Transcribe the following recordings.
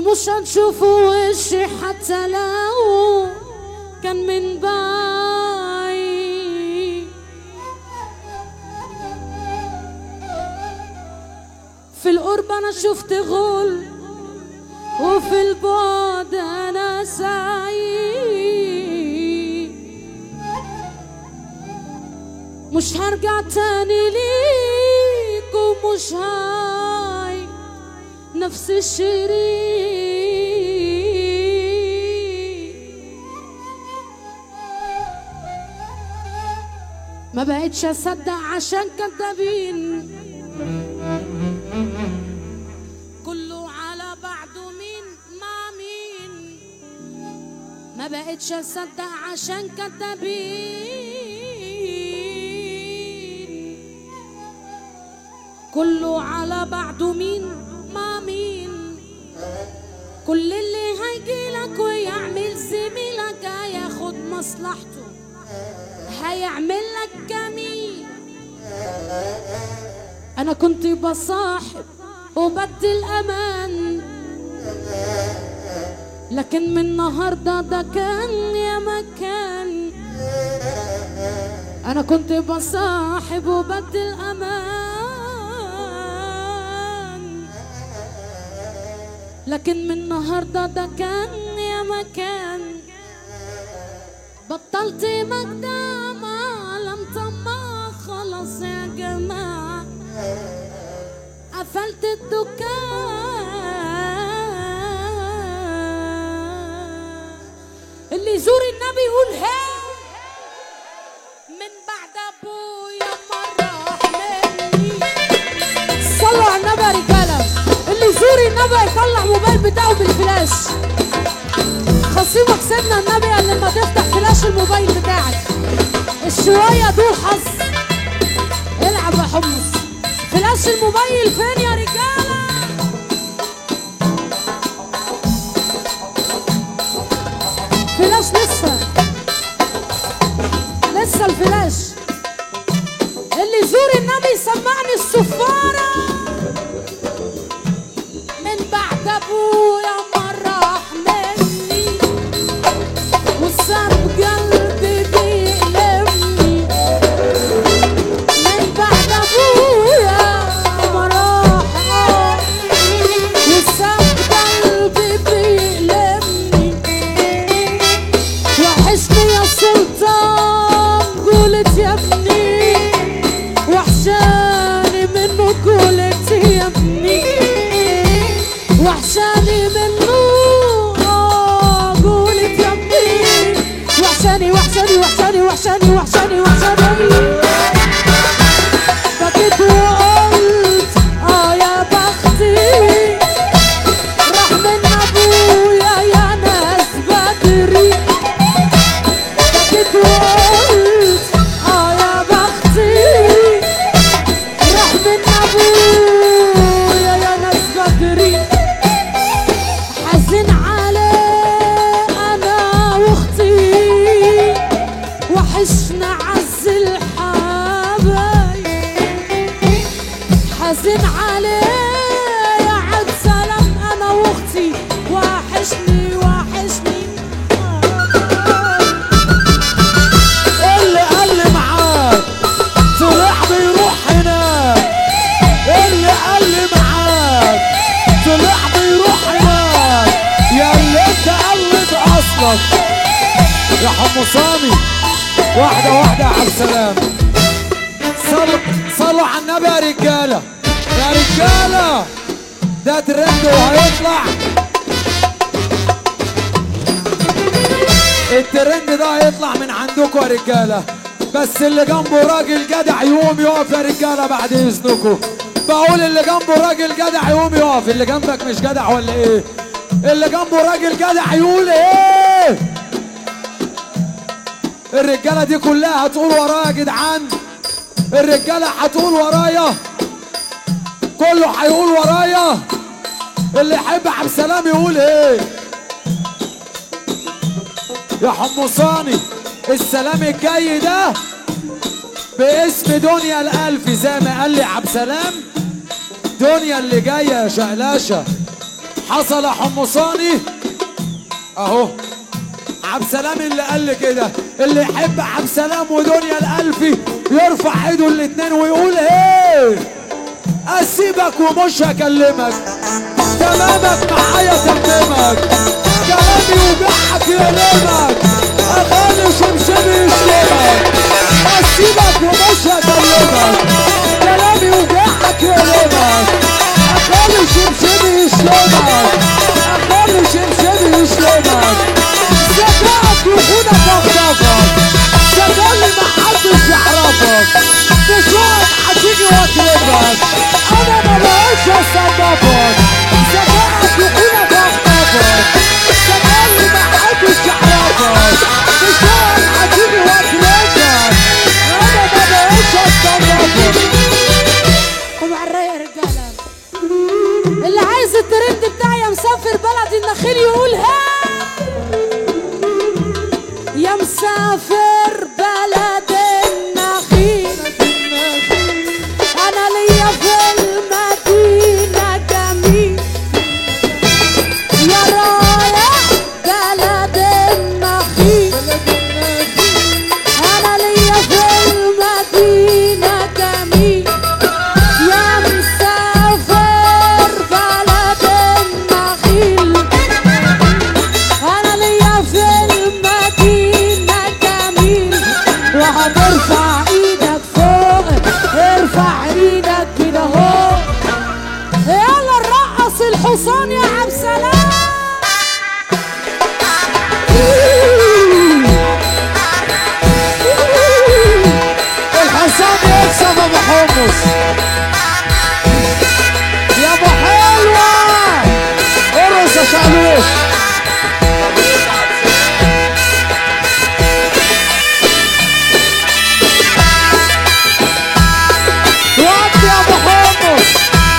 ومش هتشوفوا وشي حتى لو كان من بعيد في القرب انا شفت غل وفي البعد انا سعيد مش هرجع تاني ليك ومش هاي نفس الشريك ما بقتش اصدق عشان كدابين كله على بعضه مين مع مين ما بقتش اصدق عشان كدابين كله على بعضه مين مع مين كل اللي هيجيلك ويعمل زميلك هياخد مصلحته هيعمل لك جميل انا كنت بصاحب وبدي امان لكن من النهارده ده كان يا مكان انا كنت بصاحب وبدي الامان لكن من النهارده ده كان يا مكان بطلت مقدمة لم طمع خلاص يا جماعة قفلت الدكان اللي يزور النبي يقول هي من بعد ابويا مرة مني صلوا على النبي يا رجالة اللي يزور النبي يطلع موبايل بتاعه بالفلاش خصيمك سيدنا النبي قال لما تفتح فلاش الموبايل بتاعك الشوية دول حظ العب يا حمص فلاش الموبايل فين يا رجالة فلاش لسه لسه الفلاش اللي يزور النبي يسمعني الصفارة من بعد ابويا مرة مني وساب قلبي بيألمني من بعد ابويا مرة وساب قلبي بيألمني وحشني يا سلطان قولت يا ابني وحشاني منه قولت يا ابني وحشاني منه آه، قولت يا ابني وحشاني وحشاني وحشاني وحشاني وحشاني وحشاني بكيت وقلت اه يا بختي راح من ابويا يا ناس بدري بكيت وقلت اه يا بختي راح من ابويا يا ناس بدري حزن عليه انا واختي وحشنا عز الحبايب حزن عليه يا عبد سلام انا واختي وحشني وحشني اللي قال لي معاك طلع بيروح هناك اللي قال لي معاك طلع بيروح هناك يا اللي انت قلد اصلك يا حمصاني واحدة واحدة على السلام صلوا صلوا على النبي يا رجالة يا رجالة ده ترند وهيطلع الترند ده هيطلع من عندكم يا رجاله بس اللي جنبه راجل جدع يقوم يقف يا رجاله بعد اذنكم بقول اللي جنبه راجل جدع يقوم يقف اللي جنبك مش جدع ولا ايه اللي جنبه راجل جدع يقول ايه الرجاله دي كلها هتقول ورايا يا جدعان الرجاله هتقول ورايا كله هيقول ورايا اللي يحب عبد السلام يقول ايه يا حمصاني السلام الجاي ده باسم دنيا الألف زي ما قال لي عبد السلام دنيا اللي جاية يا شقلاشة حصل يا حمصاني اهو عبد سلام اللي قال لي كده اللي يحب عبد سلام ودنيا الالفي يرفع ايده الاتنين ويقول ايه اسيبك ومش هكلمك تمامك معايا تمامك كلامي وجعك يلمك اغاني شمشمي يشتمك اسيبك ومش هكلمك كلامي وجعك يلمك اغاني شمشمي يشتمك اغاني شمشمي يشتمك ذكائك يخونك اغضبك شغال محدش يعرفك مشوارك هتيجي واكلمك انا ما بقاش اصدقك ذكائك يخونك اغضبك شغال محدش يعرفك مشوارك هتيجي واكلمك انا ما بقاش اصدقك ومع الرايق يا رجاله اللي عايز الترند بتاعي يا مسافر بلد النخيل يقول ها يا مسافر بلد النخيل انا ليا في المدينه جميل يا رايح بلد النخيل انا ليا في المدينه جميل يا مسافر بلد النخيل انا ليا في المدينه جميل وهترفع ايدك فوق ارفع ايدك كده اهو يلا نرقص الحصان يا عبد سلام الحسام يكسب ابو حمص يا ابو حلوه ارقص يا شعلوش ودي يا ابو حمص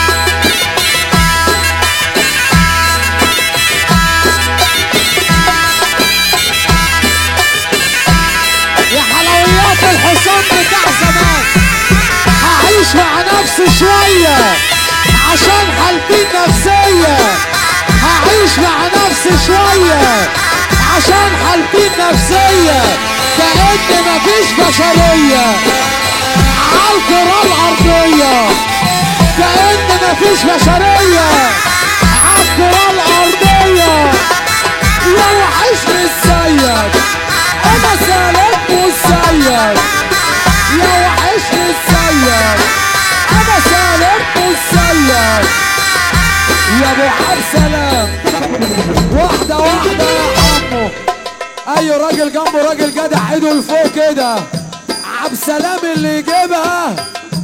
يا حلويات الحصان بتاع زمان هعيش مع نفسي شوية عشان حالتي النفسية هعيش مع نفسي شوية عشان حالتي النفسية كأن مفيش بشرية عالكرة الأرضية كأن مفيش بشرية عالكرة الأرضية يا وحشني ازيك انا سالك وازيك يا وحشني ازيك انا سالك وازيك يا ابو عبد سلام واحدة واحدة يا عمو اي راجل جنبه راجل جدع ايده لفوق كده عبد سلام اللي يجيبها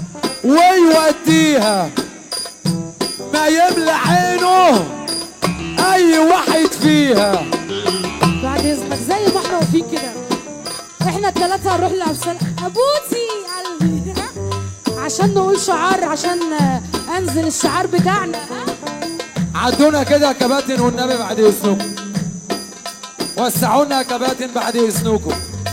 ويوديها ما يملى عينه اي واحد فيها بعد اذنك زي ما احنا واقفين كده احنا الثلاثه هنروح لعبد سلام ابوتي قلبي عشان نقول شعار عشان آه، انزل الشعار بتاعنا ها؟ عدونا كده يا كباتن والنبي بعد اذنكم وسعونا يا كباتن بعد اذنكم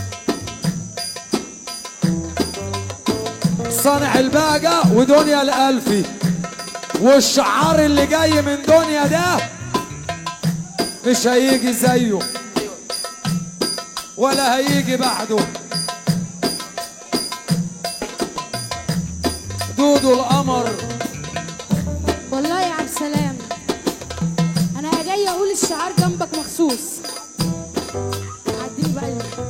صانع الباقة ودنيا الألفي والشعار اللي جاي من دنيا ده مش هيجي زيه ولا هيجي بعده دودو القمر والله يا عبد سلام انا جاي اقول الشعار جنبك مخصوص عديني بقى اللي.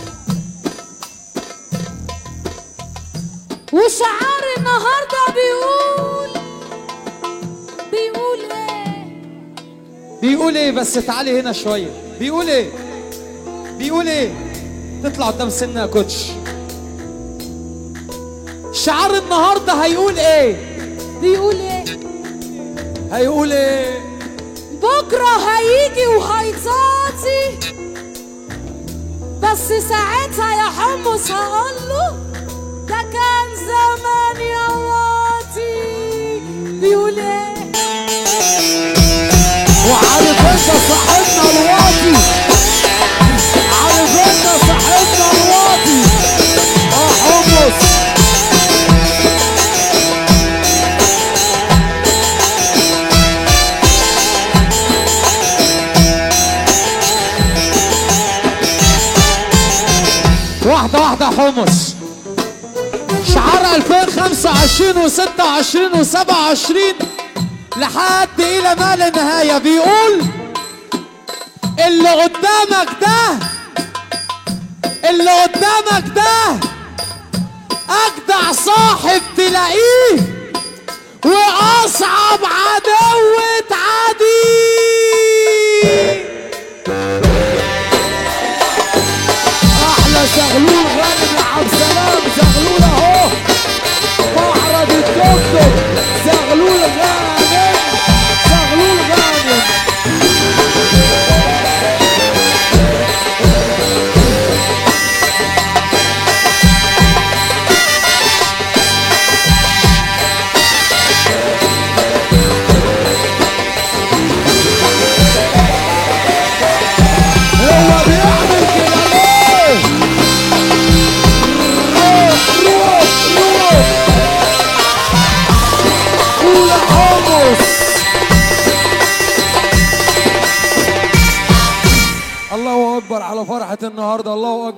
وشعار النهارده بيقول بيقول ايه بيقول ايه بس تعالي هنا شوية بيقول ايه بيقول ايه تطلع قدام سنة يا كوتش شعار النهاردة هيقول ايه بيقول ايه هيقول ايه بكرة هيجي وهيطاطي بس ساعتها يا حمص هقوله ده كان زمان يا واطي بيقول ايه وعارف انت صاحبنا الواطي عارف انت صاحبنا الواطي اه حمص واحدة واحدة يا حمص شعار 2025 و26 و27 لحد إلى ما لا نهاية بيقول اللي قدامك ده اللي قدامك ده أجدع صاحب تلاقيه وأصعب عدو تعديه احلى زغلول غانم يا عبد السلام زغلول اهو معرض التوك توك زغلول غانم زغلول غانم هو بيعمل كده ليه؟ روح روح روح قول حمص الله اكبر على فرحة النهارده الله اكبر